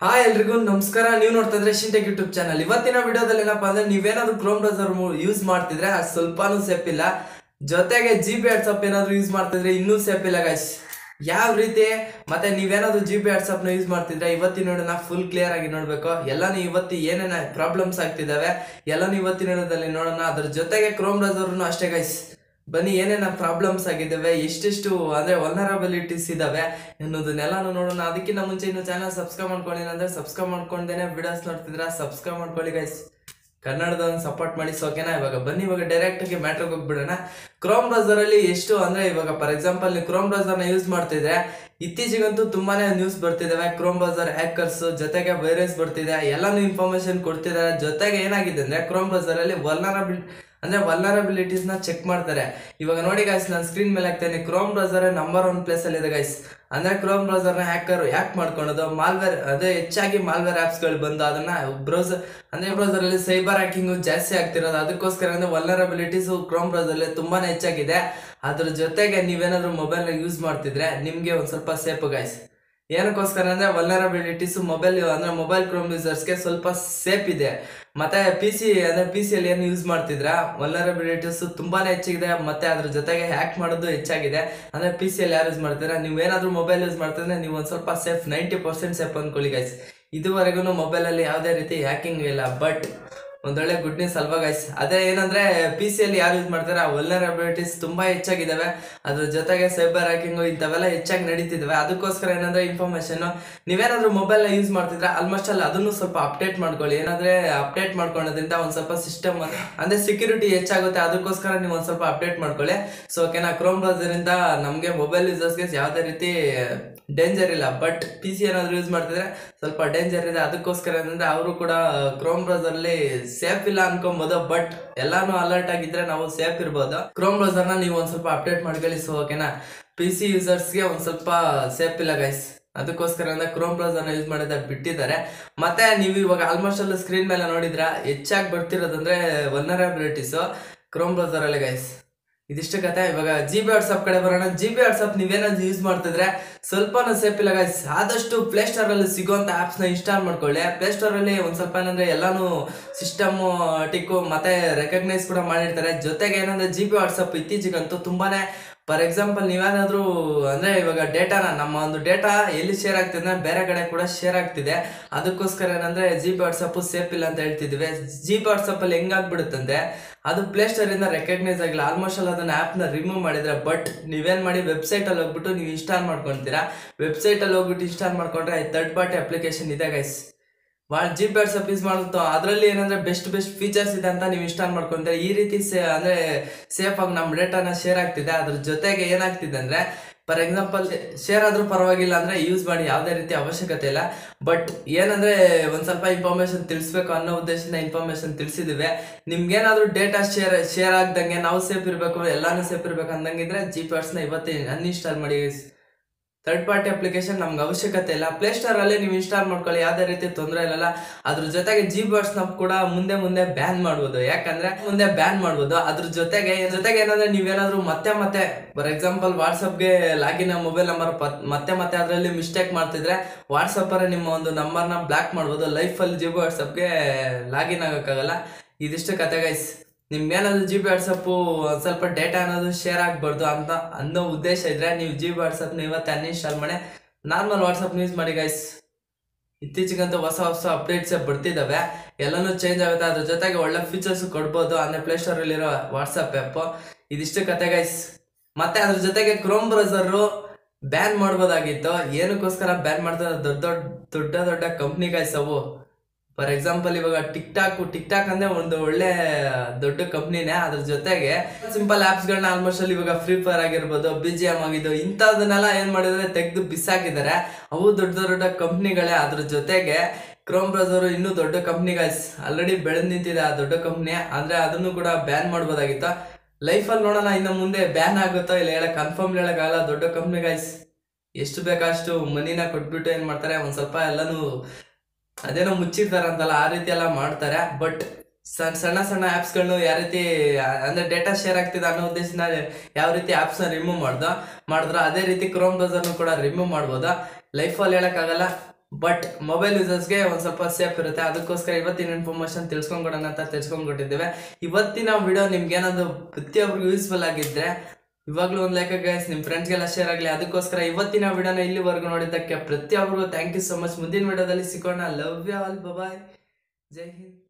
hi ಎಲ್ರಿಗೂ ನಮಸ್ಕಾರ ನೀವು ನೋಡ್ತಾ ಇದ್ರೆ ಶಿಂಟೆಕ್ ಯೂಟ್ಯೂಬ್ ಚಾನಲ್ ಇವತ್ತಿನ ವಿಡಿಯೋದಲ್ಲಿ ಏನಪ್ಪಾ ಅಂದ್ರೆ ನೀವೇನಾದ್ರೂ ಕ್ರೋಮ್ ಬ್ರೌಸರ್ ಯೂಸ್ ಮಾಡ್ತಿದ್ರೆ ಅದು ಸ್ವಲ್ಪನೂ ಸೇಫ್ ಇಲ್ಲ ಜೊತೆಗೆ ಜಿ ಬಿ ವಾಟ್ಸಪ್ ಏನಾದ್ರು ಯೂಸ್ ಮಾಡ್ತಿದ್ರೆ ಇನ್ನೂ ಸೇಫ್ ಇಲ್ಲ ಗೈಸ್ ಯಾವ ರೀತಿ ಮತ್ತೆ ನೀವೇನಾದ್ರೂ ಜಿ ಬಿ ವಾಟ್ಸಪ್ ನ ಯೂಸ್ ಮಾಡ್ತಿದ್ರೆ ಇವತ್ತಿನ ವಿಡಿಯೋನ ಫುಲ್ ಕ್ಲಿಯರ್ ಆಗಿ ನೋಡ್ಬೇಕು ಎಲ್ಲಾನು ಇವತ್ತು ಏನೇನ ಪ್ರಾಬ್ಲಮ್ಸ್ ಆಗ್ತಿದಾವೆ ಎಲ್ಲಾನು ಇವತ್ತಿನ ವಿಡಿಯೋದಲ್ಲಿ ನೋಡೋಣ ಅದ್ರ ಜೊತೆಗೆ ಕ್ರೋಮ್ ಬ್ರೌಸರ್ನು ಅಷ್ಟೇ ಗೈಸ್ ಬನ್ನಿ ಏನೇನ ಪ್ರಾಬ್ಲಮ್ಸ್ ಆಗಿದ್ದಾವೆ ಎಷ್ಟೆಷ್ಟು ಅಂದ್ರೆ ವಲ್ನರಬಿಲಿಟೀಸ್ ಇದಾವೆ ಅನ್ನೋದನ್ನೆಲ್ಲಾನು ನೋಡೋಣ ಅದಕ್ಕಿಂತ ಮುಂಚೆ ಇನ್ನು ಚಾನಲ್ ಸಬ್ಸ್ಕ್ರೈಬ್ ಮಾಡ್ಕೊಂಡಿಲ್ಲ ಅಂದ್ರೆ ಸಬ್ಸ್ಕ್ರೈಬ್ ಮಾಡ್ಕೊಂಡೇನೆ ವಿಡಿಯೋಸ್ ನೋಡ್ತಿದ್ರ ಸಬ್ಸ್ಕ್ರೈಬ್ ಮಾಡ್ಕೊಳ್ಳಿ ಗೈಸ್ ಕನ್ನಡದ ಸಪೋರ್ಟ್ ಮಾಡಿ ಸೊ ಓಕೆನಾ ಇವಾಗ ಬನ್ನಿ ಇವಾಗ ಡೈರೆಕ್ಟ್ ಆಗಿ ಮ್ಯಾಟ್ರಿಗೆ ಹೋಗ್ಬಿಡೋಣ ಕ್ರೋಮ್ ಬ್ರೌಸರ್ ಅಲ್ಲಿ ಎಷ್ಟು ಅಂದ್ರೆ ಇವಾಗ ಫಾರ್ ಎಕ್ಸಾಂಪಲ್ ನೀವು ಕ್ರೋಮ್ ಬ್ರೌಸರ್ ನ ಯೂಸ್ ಮಾಡ್ತಿದ್ರೆ ಇತ್ತೀಚೆಗಂತೂ ತುಂಬಾನೇ ನ್ಯೂಸ್ ಬರ್ತಿದಾವೆ ಕ್ರೋಮ್ ಬ್ರೌಸರ್ ಹ್ಯಾಕರ್ಸ್ ಜೊತೆಗೆ ವೈರಸ್ ಬರ್ತಿದೆ ಎಲ್ಲಾನು ಇನ್ಫಾರ್ಮೇಶನ್ ಕೊಡ್ತಿದ್ದಾರೆ ಜೊತೆಗೆ ಏನಾಗಿದೆ ಅಂದ್ರೆ ಕ್ರೋಮ್ ಬ್ರೌಸರ್ ಅಲ್ಲಿ ವಲ್ನರಬಿಲ್ ಅಂದ್ರೆ ವಲ್ನರಬಿಲಿಟೀಸ್ ನ ಚೆಕ್ ಮಾಡ್ತಾರೆ ಇವಾಗ ನೋಡಿ ಗೈಸ್ ನಾನು ಸ್ಕ್ರೀನ್ ಮೇಲೆ ಹಾಕ್ತೇನೆ Chrome browser number one place ಅಲ್ಲಿ ಇದೆ ಗೈಸ್ ಅಂದ್ರೆ ಕ್ರೋಮ್ ಬ್ರೌಸರ್ ನ ಹ್ಯಾಕರ್ ಯಾಕ್ ಮಾಡ್ಕೊಳೋದು ಮಾಲ್ವೇರ್ ಅದೇ ಹೆಚ್ಚಾಗಿ ಮಾಲ್ವೇರ್ ಆಪ್ಸ್ ಗಳು ಬಂದು ಅದನ್ನ ಬ್ರೌಸರ್ ಅಂದ್ರೆ ಬ್ರೌಸರ್ ಅಲ್ಲಿ ಸೈಬರ್ ಹ್ಯಾಕಿಂಗ್ ಜಾಸ್ತಿ ಆಗ್ತಿರೋದು ಅದಕ್ಕೋಸ್ಕರ ಅಂದ್ರೆ ವಲ್ನರಬಿಲಿಟೀಸ್ ಕ್ರೋಮ್ ಬ್ರೌಸರ್ ಅಲ್ಲಿ ತುಂಬಾನೇ ಹೆಚ್ಚಾಗಿದೆ ಅದ್ರ ಜೊತೆಗೆ ನೀವೇನಾದ್ರೂ ಮೊಬೈಲ್ ಯೂಸ್ ಮಾಡ್ತಿದ್ರೆ ನಿಮ್ಗೆ ಒಂದ್ ಸ್ವಲ್ಪ ಸೇಫ್ ಗೈಸ್ ಏನಕ್ಕೋಸ್ಕರ ಅಂದ್ರೆ ವಲ್ನರಬಿಲಿಟೀಸ್ ಮೊಬೈಲ್ ಅಂದ್ರೆ ಮೊಬೈಲ್ ಕ್ರೋಮ್ ಯೂಸರ್ಸ್ಗೆ ಸ್ವಲ್ಪ ಸೇಫ್ ಇದೆ ಮತ್ತೆ ಪಿ ಸಿ ಅಂದ್ರೆ ಪಿ ಸಿ ಅಲ್ಲಿ ಏನು ಯೂಸ್ ಮಾಡ್ತಿದ್ರ ವಲ್ನರಬಿಲಿಟೀಸ್ ತುಂಬಾನೇ ಹೆಚ್ಚಿದೆ ಮತ್ತೆ ಅದ್ರ ಜೊತೆಗೆ ಹ್ಯಾಕ್ ಮಾಡೋದು ಹೆಚ್ಚಾಗಿದೆ ಅಂದ್ರೆ ಪಿ ಸಿ ಅಲ್ಲಿ ಯಾರು ಯೂಸ್ ಮಾಡ್ತೀರಾ ನೀವು ಏನಾದ್ರೂ ಮೊಬೈಲ್ ಯೂಸ್ ಮಾಡ್ತಿದ್ರೆ ನೀವು ಒಂದ್ ಸ್ವಲ್ಪ ಸೇಫ್ ನೈಂಟಿ ಪರ್ಸೆಂಟ್ ಸೇಫ್ ಅನ್ಕೊಳ್ಳಿ ಗೈಸ್ ಇದುವರೆಗೂ ಮೊಬೈಲ್ ಅಲ್ಲಿ ಯಾವುದೇ ರೀತಿ ಹ್ಯಾಕಿಂಗ್ ಇಲ್ಲ ಬಟ್ ಒಂದೊಳ್ಳೆ ಗುಡ್ ನ್ಯೂಸ್ ಅಲ್ವಾ ಗೈಸ್ ಅದೇ ಏನಂದ್ರೆ ಪಿ ಸಿ ಅಲ್ಲಿ ಯಾರು ಯೂಸ್ ಮಾಡ್ತಾರೆ ಆ ವಲ್ನರಬಿಲಿಟೀಸ್ ತುಂಬಾ ಹೆಚ್ಚಾಗಿದಾವೆ ಅದ್ರ ಜೊತೆಗೆ ಸೈಬರ್ ಹ್ಯಾಕಿಂಗ್ ಇಂಥವೆಲ್ಲ ಹೆಚ್ಚಾಗಿ ನಡೀತಿದಾವೆ ಅದಕ್ಕೋಸ್ಕರ ಏನಂದ್ರೆ ಇನ್ಫಾರ್ಮೇಶನ್ ನೀವೇನಾದ್ರೂ ಮೊಬೈಲ್ ನ ಯೂಸ್ ಮಾಡ್ತಿದ್ರೆ ಆಲ್ಮೋಸ್ಟ್ ಅಲ್ಲಿ ಅದನ್ನು ಸ್ವಲ್ಪ ಅಪ್ಡೇಟ್ ಮಾಡ್ಕೊಳ್ಳಿ ಏನಂದ್ರೆ ಅಪ್ಡೇಟ್ ಮಾಡ್ಕೊಳ್ಳೋದ್ರಿಂದ ಒಂದ್ ಸ್ವಲ್ಪ ಸಿಸ್ಟಮ್ ಅಂದ್ರೆ ಸೆಕ್ಯೂರಿಟಿ ಹೆಚ್ಚಾಗುತ್ತೆ ಅದಕ್ಕೋಸ್ಕರ ನೀವು ಒಂದ್ ಸ್ವಲ್ಪ ಅಪ್ಡೇಟ್ ಮಾಡ್ಕೊಳ್ಳಿ ಸೊ ಓಕೆನಾ ಕ್ರೋಮ್ ಬ್ರೌಸರ್ ಇಂದ ನಮ್ಗೆ ಮೊಬೈಲ್ ಯೂಸರ್ಸ್ಗೆ ಯಾವುದೇ ರೀತಿ ಡೇಂಜರ್ ಇಲ್ಲ ಬಟ್ ಪಿ ಸಿ ಏನಾದ್ರು ಯೂಸ್ ಮಾಡ್ತಿದ್ರೆ ಸ್ವಲ್ಪ ಡೇಂಜರ್ ಇದೆ ಅದಕ್ಕೋಸ್ಕರ ಏನಂದ್ರೆ ಅವರು ಕೂಡ ಕ್ರೋಮ್ ಬ್ರೌಸರ್ ಅಲ್ಲಿ ಸೇಫ್ ಇಲ್ಲ ಅನ್ಕೊಬಹುದು ಬಟ್ ಎಲ್ಲಾನು ಅಲರ್ಟ್ ಆಗಿದ್ರೆ ನಾವು ಸೇಫ್ ಇರ್ಬೋದು ಕ್ರೋಮ್ ಬ್ರೌಸರ್ ನ ನೀವು ಒಂದ್ ಸ್ವಲ್ಪ ಅಪ್ಡೇಟ್ ಮಾಡ್ಕೊಳ್ಳಿ ಸೊ ಓಕೆನಾ ಪಿ ಸಿ ಯೂಸರ್ಸ್ಗೆ ಒಂದ್ ಸ್ವಲ್ಪ ಸೇಫ್ ಇಲ್ಲ ಗೈಸ್ ಅದಕ್ಕೋಸ್ಕರ ಅಂದ್ರೆ ಕ್ರೋಮ್ ಬ್ರೌಸರ್ ನ ಯೂಸ್ ಮಾಡಿದ ಬಿಟ್ಟಿದ್ದಾರೆ ಮತ್ತೆ ನೀವು ಇವಾಗ ಆಲ್ಮೋಸ್ಟ್ ಅಲ್ಲಿ ಸ್ಕ್ರೀನ್ ಮೇಲೆ ನೋಡಿದ್ರ ಹೆಚ್ಚಾಗಿ ಬರ್ತಿರೋದಂದ್ರೆ ವಲ್ನರಬಿಲಿಟೀಸ್ ಕ್ರೋಮ್ ಬ್ರೌಸರ್ ಅಲ್ಲಿ ಗೈಸ್ ಇದಿಷ್ಟು ಕತೆ ಇವಾಗ ಜಿ ಬಿ ವಾಟ್ಸಪ್ ಕಡೆ ಬರೋಣ ಜಿ ಬಿ ವಾಟ್ಸಪ್ ನೀವೇನಾದ್ರು ಯೂಸ್ ಮಾಡ್ತಿದ್ರೆ ಸ್ವಲ್ಪನೂ ಸೇಫ್ ಇಲ್ಲ ಗೈಸ್ ಆದಷ್ಟು ಪ್ಲೇ ಸ್ಟೋರ್ ಅಲ್ಲಿ ಸಿಗುವಂತ ಆಪ್ಸ್ ನ ಇನ್ಸ್ಟಾಲ್ ಮಾಡ್ಕೊಳ್ಳಿ ಪ್ಲೇ ಸ್ಟೋರ್ ಅಲ್ಲಿ ಒಂದ್ ಸ್ವಲ್ಪ ಏನಂದ್ರೆ ಎಲ್ಲಾನು ಸಿಸ್ಟಮ್ ಟಿಕ್ಕು ಮತ್ತೆ ರೆಕಗ್ನೈಸ್ ಕೂಡ ಮಾಡಿರ್ತಾರೆ ಜೊತೆಗೆ ಏನಂದ್ರೆ ಜಿ ಬಿ ವಾಟ್ಸಪ್ ಇತ್ತೀಚೆಗಂತೂ ತುಂಬಾನೇ ಫಾರ್ ಎಕ್ಸಾಂಪಲ್ ನೀವೇನಾದ್ರೂ ಅಂದ್ರೆ ಇವಾಗ ಡೇಟಾನ ನಮ್ಮ ಒಂದು ಡೇಟಾ ಎಲ್ಲಿ ಶೇರ್ ಆಗ್ತಿದೆ ಅಂದ್ರೆ ಬೇರೆ ಕಡೆ ಕೂಡ ಶೇರ್ ಆಗ್ತಿದೆ ಅದಕ್ಕೋಸ್ಕರ ಏನಂದ್ರೆ ಜಿ ಬಿ ವಾಟ್ಸಪ್ ಸೇಫ್ ಇಲ್ಲ ಅಂತ ಹೇಳ್ತಿದ್ವಿ ಜಿ ಬಿ ವಾಟ್ಸಪ್ ಅಲ್ಲಿ ಹೆಂಗಾಗ್ಬಿಡುತ್ತಂದ್ರೆ ಅದು ಪ್ಲೇ ಸ್ಟೋರ್ ಇಂದ ರೆಕಗ್ನೈಸ್ ಆಗಿಲ್ಲ ಆಲ್ಮೋಸ್ಟ್ ಅಲ್ಲಿ ಅದನ್ನ ಆಪ್ ನ ರಿಮೂವ್ ಮಾಡಿದ್ರೆ ಬಟ್ ನೀವೇನ್ ಮಾಡಿ ವೆಬ್ಸೈಟ್ ಅಲ್ಲಿ ಹೋಗ್ಬಿಟ್ಟು ನೀವು ಇನ್ಸ್ಟಾಲ್ ಮಾಡ್ಕೊಂತೀರಾ ವೆಬ್ಸೈಟ್ ಅಲ್ಲಿ ಹೋಗ್ಬಿಟ್ಟು ಇನ್ಸ್ಟಾಲ್ ಮಾಡ್ಕೊಂಡ್ರೆ ಥರ್ಡ್ ಪಾರ್ಟಿ ಅಪ್ಲಿಕೇಶನ್ ಇದೆ ಗೈಸ್ ಭಾಳ ಜಿ ಪಿ ವಾಟ್ಸಪ್ ಯೂಸ್ ಮಾಡುತ್ತೋ ಅದರಲ್ಲಿ ಏನಂದ್ರೆ ಬೆಸ್ಟ್ ಬೆಸ್ಟ್ ಫೀಚರ್ಸ್ ಇದೆ ಅಂತ ನೀವು ಇನ್ಸ್ಟಾಲ್ ಮಾಡ್ಕೊಂತೀರ ಈ ರೀತಿ ಸೇ ಅಂದ್ರೆ ಸೇಫ್ ಆಗಿ ನಮ್ಮ ಡೇಟಾನ ಶೇರ್ ಆಗ್ತಿದೆ ಅದ್ರ ಜೊತೆಗೆ ಏನಾಗ್ತಿದೆ ಅಂದ್ರೆ ಫಾರ್ ಎಕ್ಸಾಂಪಲ್ ಶೇರ್ ಆದ್ರೂ ಪರವಾಗಿಲ್ಲ ಅಂದ್ರೆ ಯೂಸ್ ಮಾಡಿ ಯಾವುದೇ ರೀತಿ ಅವಶ್ಯಕತೆ ಇಲ್ಲ ಬಟ್ ಏನಂದ್ರೆ ಒಂದ್ ಸ್ವಲ್ಪ ಇನ್ಫಾರ್ಮೇಶನ್ ತಿಳಿಸ್ಬೇಕು ಅನ್ನೋ ಉದ್ದೇಶದಿಂದ ಇನ್ಫಾರ್ಮೇಶನ್ ತಿಳಿಸಿದಿವೆ ನಿಮ್ಗೇನಾದ್ರೂ ಡೇಟಾ ಶೇರ್ ಶೇರ್ ಆಗ್ದಂಗೆ ನಾವು ಸೇಫ್ ಇರಬೇಕು ಎಲ್ಲಾನು ಸೇಫ್ ಇರ್ಬೇಕು ಅಂದಂಗಿದ್ರೆ ಜಿ ಪಿ ನ ಇವತ್ತೇ ಅನ್ಇನ್ಸ್ಟಾಲ್ ಮಾಡಿ ಥರ್ಡ್ ಪಾರ್ಟಿ ಅಪ್ಲಿಕೇಶನ್ ನಮ್ಗೆ ಅವಶ್ಯಕತೆ ಇಲ್ಲ ಪ್ಲೇ ಸ್ಟೋರ್ ಅಲ್ಲಿ ನೀವು ಇನ್ಸ್ಟಾಲ್ ಮಾಡ್ಕೊಳ್ಳಿ ಯಾವುದೇ ರೀತಿ ತೊಂದರೆ ಇರಲ್ಲ ಅದ್ರ ಜೊತೆಗೆ ಜಿ ಬಾಟ್ಸ್ ನ ಕೂಡ ಮುಂದೆ ಮುಂದೆ ಬ್ಯಾನ್ ಮಾಡ್ಬೋದು ಯಾಕಂದ್ರೆ ಮುಂದೆ ಬ್ಯಾನ್ ಮಾಡ್ಬೋದು ಅದ್ರ ಜೊತೆಗೆ ಜೊತೆಗೆ ಏನಂದ್ರೆ ನೀವೇನಾದ್ರೂ ಮತ್ತೆ ಮತ್ತೆ ಫಾರ್ ಎಕ್ಸಾಂಪಲ್ ವಾಟ್ಸಪ್ಗೆ ಲಾಗಿನ್ ಮೊಬೈಲ್ ನಂಬರ್ ಮತ್ತೆ ಮತ್ತೆ ಅದರಲ್ಲಿ ಮಿಸ್ಟೇಕ್ ಮಾಡ್ತಿದ್ರೆ ವಾಟ್ಸಪ್ ಅಲ್ಲಿ ನಿಮ್ಮ ಒಂದು ನಂಬರ್ನ ಬ್ಲಾಕ್ ಮಾಡ್ಬೋದು ಲೈಫ್ ಅಲ್ಲಿ ಜಿ ವಾಟ್ಸಪ್ಗೆ ಲಾಗಿನ್ ಆಗೋಕ್ಕಾಗಲ್ಲ ಇದಿಷ್ಟು ಕತೆ ಗೈಸ್ ನಿಮ್ಗೇನಾದ್ರು ಜಿ ಬಿ ವಾಟ್ಸಪ್ಪು ಒಂದ್ ಸ್ವಲ್ಪ ಡೇಟಾ ಅನ್ನೋದು ಶೇರ್ ಆಗ್ಬಾರ್ದು ಅಂತ ಅನ್ನೋ ಉದ್ದೇಶ ಇದ್ರೆ ನೀವು ಜಿ ಬಿ ವಾಟ್ಸಪ್ನ ಇವತ್ತು ಅನ್ಇನ್ಸ್ಟಾಲ್ ಮಾಡಿ ನಾರ್ಮಲ್ ವಾಟ್ಸಪ್ ಯೂಸ್ ಮಾಡಿ ಗೈಸ್ ಇತ್ತೀಚೆಗಂತೂ ಹೊಸ ಹೊಸ ಅಪ್ಡೇಟ್ಸ್ ಬರ್ತಿದ್ದಾವೆ ಎಲ್ಲನೂ ಚೇಂಜ್ ಆಗುತ್ತೆ ಅದ್ರ ಜೊತೆಗೆ ಒಳ್ಳೆ ಫೀಚರ್ಸ್ ಕೊಡ್ಬೋದು ಅಂದ್ರೆ ಪ್ಲೇ ಸ್ಟೋರ್ ಅಲ್ಲಿರೋ ವಾಟ್ಸಪ್ ಆ್ಯಪ್ ಇದಿಷ್ಟು ಕತೆ ಗೈಸ್ ಮತ್ತೆ ಅದ್ರ ಜೊತೆಗೆ ಕ್ರೋಮ್ ಬ್ರೌಸರ್ ಬ್ಯಾನ್ ಮಾಡ್ಬೋದಾಗಿತ್ತು ಏನಕ್ಕೋಸ್ಕರ ಬ್ಯಾನ್ ಮಾಡ್ತಾರೆ ದೊಡ್ಡ ದೊಡ್ಡ ದೊಡ್ಡ ದೊಡ್ಡ ಕಂಪ್ನಿ ಗೈಸ್ ಅವು ಫಾರ್ ಎಕ್ಸಾಂಪಲ್ ಇವಾಗ ಟಿಕ್ ಟಾಕ್ ಟಿಕ್ ಟಾಕ್ ಅಂದ್ರೆ ಒಂದು ಒಳ್ಳೆ ದೊಡ್ಡ ಕಂಪ್ನಿನೇ ಅದ್ರ ಜೊತೆಗೆ ಸಿಂಪಲ್ ಆಪ್ಸ್ ಗಳನ್ನ ಆಲ್ಮೋಸ್ಟ್ ಅಲ್ಲಿ ಇವಾಗ ಫ್ರೀ ಫೈರ್ ಆಗಿರ್ಬೋದು ಬಿ ಜಿ ಎಂ ಆಗಿದ್ದು ಇಂಥದನ್ನೆಲ್ಲ ಏನ್ ಮಾಡಿದ್ರೆ ತೆಗೆದು ಬಿಸಾಕಿದ್ದಾರೆ ಅವು ದೊಡ್ಡ ದೊಡ್ಡ ಕಂಪ್ನಿಗಳೇ ಅದ್ರ ಜೊತೆಗೆ ಕ್ರೋಮ್ ಬ್ರೌಸರ್ ಇನ್ನೂ ದೊಡ್ಡ ಕಂಪ್ನಿ ಗೈಸ್ ಆಲ್ರೆಡಿ ಬೆಳೆದ್ ನಿಂತಿದೆ ಆ ದೊಡ್ಡ ಕಂಪ್ನಿ ಅಂದ್ರೆ ಅದನ್ನು ಕೂಡ ಬ್ಯಾನ್ ಮಾಡ್ಬೋದಾಗಿತ್ತು ಲೈಫಲ್ಲಿ ನೋಡೋಣ ಇನ್ನು ಮುಂದೆ ಬ್ಯಾನ್ ಆಗುತ್ತೋ ಇಲ್ಲ ಹೇಳಕ್ ಕನ್ಫರ್ಮ್ ಹೇಳಕ್ಕಾಗಲ್ಲ ದೊಡ್ಡ ಕಂಪ್ನಿ ಗೈಸ್ ಎಷ್ಟು ಬೇಕಷ್ಟು ಮನಿನ ಕೊಟ್ಬಿಟ್ಟು ಏನ್ ಮಾಡ್ತಾರೆ ಒಂದ್ ಸ್ವಲ್ಪ ಎಲ್ಲಾನು ಅದೇನೋ ಮುಚ್ಚಿರ್ತಾರಂತಲ್ಲ ಆ ರೀತಿ ಎಲ್ಲ ಮಾಡ್ತಾರೆ ಬಟ್ ಸಣ್ಣ ಸಣ್ಣ ಸಣ್ಣ ಆ್ಯಪ್ಸ್ಗಳನ್ನು ಯಾವ ರೀತಿ ಅಂದ್ರೆ ಡೇಟಾ ಶೇರ್ ಆಗ್ತಿದೆ ಅನ್ನೋ ಉದ್ದೇಶದಿಂದ ಯಾವ ರೀತಿ ಆ್ಯಪ್ಸ್ನ ರಿಮೂವ್ ಮಾಡ್ದೋ ಮಾಡಿದ್ರು ಅದೇ ರೀತಿ ಕ್ರೋಮ್ ಬ್ರೌಸರ್ನು ಕೂಡ ರಿಮೂವ್ ಮಾಡ್ಬೋದು ಲೈಫಲ್ಲಿ ಹೇಳೋಕ್ಕಾಗಲ್ಲ ಬಟ್ ಮೊಬೈಲ್ ಯೂಸರ್ಸ್ಗೆ ಒಂದು ಸ್ವಲ್ಪ ಸೇಫ್ ಇರುತ್ತೆ ಅದಕ್ಕೋಸ್ಕರ ಇವತ್ತಿನ ಇನ್ಫಾರ್ಮೇಷನ್ ತಿಳ್ಸ್ಕೊಂಡ್ಕೊಡೋಣ ಅಂತ ತಿಳ್ಸ್ಕೊಂಡ್ಕೊಟ್ಟಿದ್ದೇವೆ ಇವತ್ತಿನ ವಿಡಿಯೋ ನಿಮ್ಗೆ ಏನಾದ್ರು ಪ್ರತಿಯೊಬ್ಬರಿಗೂ ಯೂಸ್ಫುಲ್ ಆಗಿದ್ರೆ ಇವಾಗಲೂ ಒಂದು ಲೆಕ್ಕ ಗೈಸ್ ನಿಮ್ಮ ಫ್ರೆಂಡ್ಸ್ಗೆಲ್ಲ ಶೇರ್ ಆಗಲಿ ಅದಕ್ಕೋಸ್ಕರ ಇವತ್ತಿನ ವಿಡಿಯೋನ ಇಲ್ಲಿವರೆಗೂ ನೋಡಿದ್ದಕ್ಕೆ ಪ್ರತಿಯೊಬ್ಬರಿಗೂ ಥ್ಯಾಂಕ್ ಯು ಸೊ ಮಚ್ ಮುಂದಿನ ವಿಡಿಯೋದಲ್ಲಿ ಸಿಗೋಣ love you all bye Jai Hind